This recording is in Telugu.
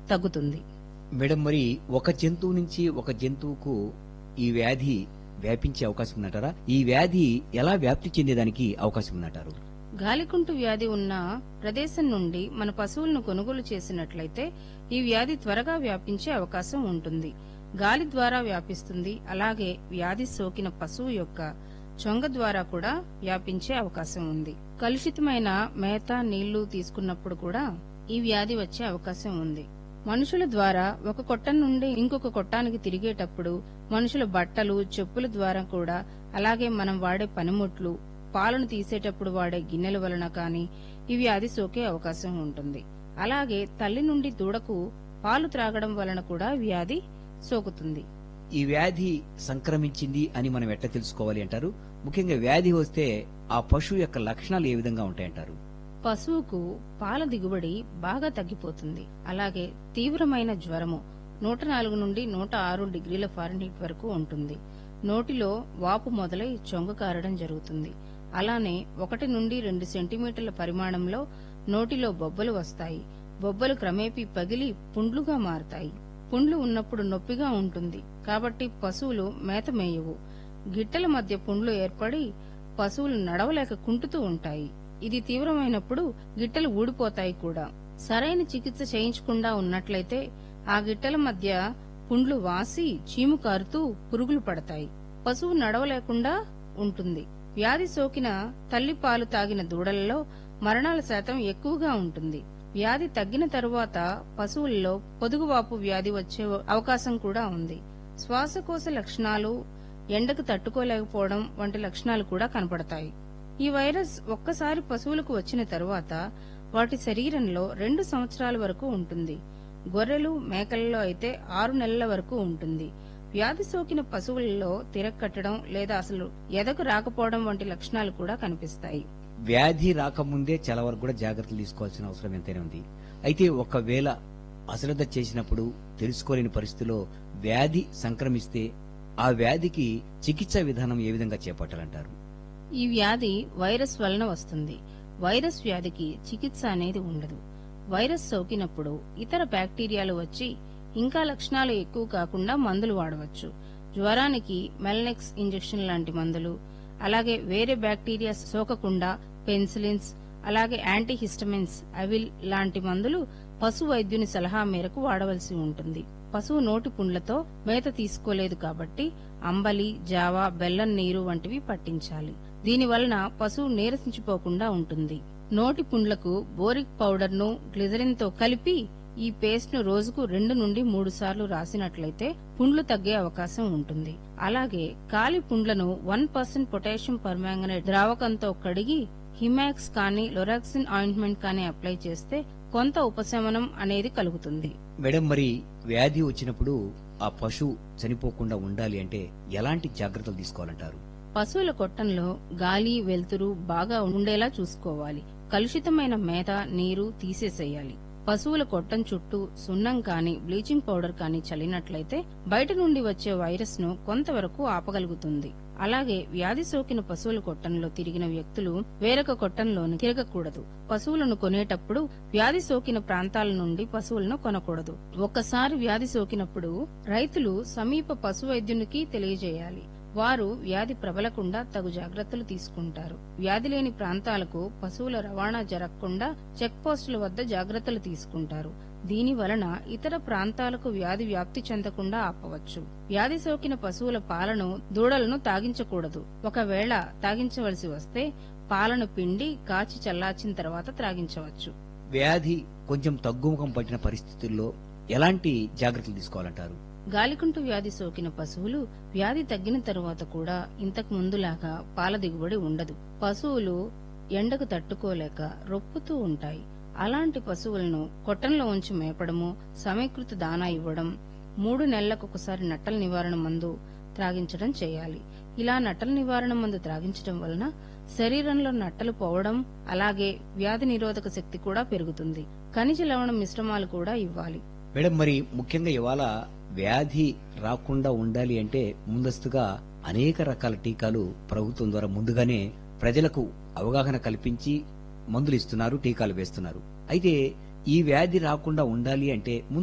తగ్గుతుంది మేడం మరి ఒక జంతువు నుంచి ఒక జంతువుకు ఈ వ్యాధి వ్యాపించే అవకాశం ఉందంటారా ఈ వ్యాధి ఎలా వ్యాప్తి చెందేదానికి అవకాశం ఉందంటారు గాలికుంటు వ్యాధి ఉన్న ప్రదేశం నుండి మన పశువులను కొనుగోలు చేసినట్లయితే ఈ వ్యాధి త్వరగా వ్యాపించే అవకాశం ఉంటుంది గాలి ద్వారా వ్యాపిస్తుంది అలాగే వ్యాధి సోకిన పశువు యొక్క చొంగ ద్వారా కూడా వ్యాపించే అవకాశం ఉంది కలుషితమైన మేత నీళ్లు తీసుకున్నప్పుడు కూడా ఈ వ్యాధి వచ్చే అవకాశం ఉంది మనుషుల ద్వారా ఒక కొట్టం నుండి ఇంకొక కొట్టానికి తిరిగేటప్పుడు మనుషుల బట్టలు చెప్పుల ద్వారా కూడా అలాగే మనం వాడే పనిముట్లు పాలను తీసేటప్పుడు వాడే గిన్నెల వలన కానీ ఈ వ్యాధి సోకే అవకాశం ఉంటుంది అలాగే తల్లి నుండి దూడకు పాలు త్రాగడం వలన కూడా వ్యాధి సోకుతుంది ఈ వ్యాధి సంక్రమించింది అని మనం ఎట్లా తెలుసుకోవాలి అంటారు ముఖ్యంగా వ్యాధి వస్తే ఆ పశువు యొక్క లక్షణాలు ఏ విధంగా ఉంటాయంటారు పశువుకు పాల దిగుబడి బాగా తగ్గిపోతుంది అలాగే తీవ్రమైన జ్వరము నూట నాలుగు నుండి నూట ఆరు డిగ్రీల ఫారెన్హీట్ వరకు ఉంటుంది నోటిలో వాపు మొదలై చొంగ కారడం జరుగుతుంది అలానే ఒకటి నుండి రెండు సెంటీమీటర్ల పరిమాణంలో నోటిలో బొబ్బలు వస్తాయి బొబ్బలు క్రమేపీ పగిలి పుండ్లుగా మారతాయి పుండ్లు ఉన్నప్పుడు నొప్పిగా ఉంటుంది కాబట్టి పశువులు మేత మేయవు గిట్టల మధ్య పుండ్లు ఏర్పడి పశువులు నడవలేక కుంటుతూ ఉంటాయి ఇది తీవ్రమైనప్పుడు గిట్టలు ఊడిపోతాయి కూడా సరైన చికిత్స చేయించకుండా ఉన్నట్లయితే ఆ గిట్టల మధ్య పుండ్లు వాసి చీము కారుతూ పురుగులు పడతాయి పశువు నడవలేకుండా ఉంటుంది వ్యాధి సోకిన తల్లి పాలు తాగిన దూడలలో మరణాల శాతం ఎక్కువగా ఉంటుంది వ్యాధి తగ్గిన తరువాత పశువుల్లో పొదుగువాపు వ్యాధి వచ్చే అవకాశం కూడా ఉంది శ్వాసకోశ లక్షణాలు ఎండకు తట్టుకోలేకపోవడం వంటి లక్షణాలు కూడా కనపడతాయి ఈ వైరస్ ఒక్కసారి పశువులకు వచ్చిన తరువాత వాటి శరీరంలో రెండు సంవత్సరాల వరకు ఉంటుంది గొర్రెలు మేకలలో అయితే ఆరు నెలల వరకు ఉంటుంది వ్యాధి సోకిన పశువులలో తిరక్కట్టడం లేదా అసలు ఎదకు రాకపోవడం వంటి లక్షణాలు కూడా కనిపిస్తాయి వ్యాధి రాకముందే చాలా వరకు కూడా జాగ్రత్తలు తీసుకోవాల్సిన అవసరం ఎంతైనా ఉంది అయితే ఒకవేళ అశ్రద్ధ చేసినప్పుడు తెలుసుకోలేని పరిస్థితిలో వ్యాధి సంక్రమిస్తే ఆ వ్యాధికి చికిత్సా విధానం ఏ విధంగా చేపట్టాలంటారు ఈ వ్యాధి వైరస్ వలన వస్తుంది వైరస్ వ్యాధికి చికిత్స అనేది ఉండదు వైరస్ సోకినప్పుడు ఇతర బ్యాక్టీరియాలు వచ్చి ఇంకా లక్షణాలు ఎక్కువ కాకుండా మందులు వాడవచ్చు జ్వరానికి మెల్నెక్స్ ఇంజెక్షన్ లాంటి మందులు అలాగే వేరే బ్యాక్టీరియా సోకకుండా పెన్సిలిన్స్ అలాగే యాంటీహిస్టమిన్స్ అవిల్ లాంటి మందులు పశు వైద్యుని సలహా మేరకు వాడవలసి ఉంటుంది పశువు నోటి పుండ్లతో మేత తీసుకోలేదు కాబట్టి అంబలి జావా బెల్లం నీరు వంటివి పట్టించాలి దీని వలన పశువు నీరసించిపోకుండా ఉంటుంది నోటి పుండ్లకు బోరిక్ పౌడర్ ను గ్లిజరిన్ తో కలిపి ఈ పేస్ట్ ను రోజుకు రెండు నుండి మూడు సార్లు రాసినట్లయితే పుండ్లు తగ్గే అవకాశం ఉంటుంది అలాగే కాలి పుండ్లను వన్ పర్సెంట్ పొటాషియం పర్మాంగనేట్ ద్రావకంతో కడిగి హిమాక్స్ కానీ లొరాక్సిన్ ఆయింట్మెంట్ కానీ అప్లై చేస్తే కొంత ఉపశమనం అనేది కలుగుతుంది మేడం మరి వ్యాధి వచ్చినప్పుడు ఆ పశువు చనిపోకుండా ఉండాలి అంటే ఎలాంటి జాగ్రత్తలు తీసుకోవాలంటారు పశువుల కొట్టంలో గాలి వెలుతురు బాగా ఉండేలా చూసుకోవాలి కలుషితమైన మేత నీరు తీసేసేయాలి పశువుల కొట్టం చుట్టూ సున్నం కాని బ్లీచింగ్ పౌడర్ కాని చల్లినట్లయితే బయట నుండి వచ్చే వైరస్ ను కొంతవరకు ఆపగలుగుతుంది అలాగే వ్యాధి సోకిన పశువుల కొట్టంలో తిరిగిన వ్యక్తులు వేరొక కొట్టంలోని తిరగకూడదు పశువులను కొనేటప్పుడు వ్యాధి సోకిన ప్రాంతాల నుండి పశువులను కొనకూడదు ఒక్కసారి వ్యాధి సోకినప్పుడు రైతులు సమీప పశు వైద్యునికి తెలియజేయాలి వారు వ్యాధి ప్రబలకుండా తగు జాగ్రత్తలు తీసుకుంటారు వ్యాధి లేని ప్రాంతాలకు పశువుల రవాణా జరగకుండా చెక్ పోస్టుల వద్ద జాగ్రత్తలు తీసుకుంటారు దీని వలన ఇతర ప్రాంతాలకు వ్యాధి వ్యాప్తి చెందకుండా ఆపవచ్చు వ్యాధి సోకిన పశువుల పాలను దూడలను తాగించకూడదు ఒకవేళ తాగించవలసి వస్తే పాలను పిండి కాచి చల్లార్చిన తర్వాత త్రాగించవచ్చు వ్యాధి కొంచెం తగ్గుముఖం పట్టిన పరిస్థితుల్లో ఎలాంటి జాగ్రత్తలు తీసుకోవాలంటారు గాలికుంటు వ్యాధి సోకిన పశువులు వ్యాధి తగ్గిన తరువాత కూడా ఇంతకు ముందులాగా పాల దిగుబడి ఉండదు పశువులు ఎండకు తట్టుకోలేక రొప్పుతూ ఉంటాయి అలాంటి పశువులను కొట్టంలో ఉంచి మేపడము సమీకృత దానా ఇవ్వడం మూడు నెలలకు ఒకసారి నట్టల నివారణ మందు త్రాగించడం చేయాలి ఇలా నట్టల నివారణ మందు త్రాగించడం వలన శరీరంలో నట్టలు పోవడం అలాగే వ్యాధి నిరోధక శక్తి కూడా పెరుగుతుంది ఖనిజ లవణం మిశ్రమాలు కూడా ఇవ్వాలి మేడం మరి ముఖ్యంగా ఇవాళ వ్యాధి రాకుండా ఉండాలి అంటే ముందస్తుగా అనేక రకాల టీకాలు ప్రభుత్వం ద్వారా ముందుగానే ప్రజలకు అవగాహన కల్పించి మందులు ఇస్తున్నారు టీకాలు వేస్తున్నారు అయితే ఈ వ్యాధి రాకుండా ఉండాలి అంటే